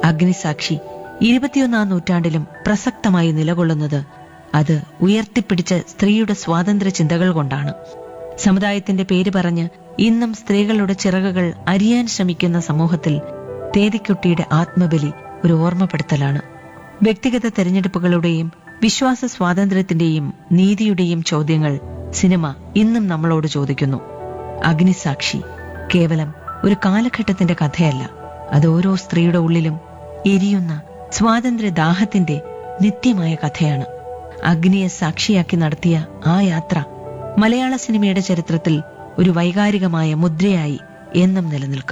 അഗ്നിസാക്ഷി ഇരുപത്തിയൊന്നാം നൂറ്റാണ്ടിലും പ്രസക്തമായി നിലകൊള്ളുന്നത് അത് ഉയർത്തിപ്പിടിച്ച സ്ത്രീയുടെ സ്വാതന്ത്ര്യ ചിന്തകൾ കൊണ്ടാണ് സമുദായത്തിന്റെ പേര് പറഞ്ഞ് ഇന്നും സ്ത്രീകളുടെ ചിറകുകൾ അരിയാൻ ശ്രമിക്കുന്ന സമൂഹത്തിൽ തേതിക്കുട്ടിയുടെ ആത്മബലി ഒരു ഓർമ്മപ്പെടുത്തലാണ് വ്യക്തിഗത തെരഞ്ഞെടുപ്പുകളുടെയും വിശ്വാസ സ്വാതന്ത്ര്യത്തിന്റെയും നീതിയുടെയും ചോദ്യങ്ങൾ സിനിമ ഇന്നും നമ്മളോട് ചോദിക്കുന്നു അഗ്നിസാക്ഷി കേവലം ഒരു കാലഘട്ടത്തിന്റെ കഥയല്ല അത് ഓരോ സ്ത്രീയുടെ ഉള്ളിലും എരിയുന്ന സ്വാതന്ത്ര്യ ദാഹത്തിന്റെ നിത്യമായ കഥയാണ് അഗ്നിയെ സാക്ഷിയാക്കി നടത്തിയ ആ യാത്ര മലയാള സിനിമയുടെ ചരിത്രത്തിൽ ഒരു വൈകാരികമായ മുദ്രയായി എന്നും നിലനിൽക്കും